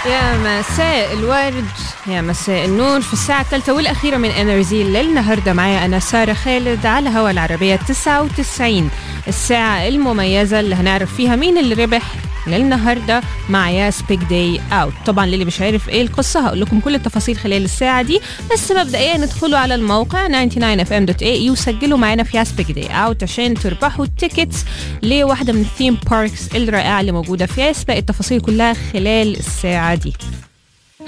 يا مساء الورد يا مساء النور في الساعة الثالثة والأخيرة من انرجي للنهاردة معايا أنا سارة خالد على هوا العربية 99 الساعة المميزة اللي هنعرف فيها مين اللي ربح للنهارده مع ياس بيج داي اوت طبعا للي مش عارف ايه القصه هقول لكم كل التفاصيل خلال الساعه دي بس مبدئيا ندخلوا على الموقع 99fm.ae وسجلوا معانا في ياس بيج داي اوت عشان تربحوا التيكتس لواحده من الثيم باركس الرائعه اللي موجوده في ياس باقي التفاصيل كلها خلال الساعه دي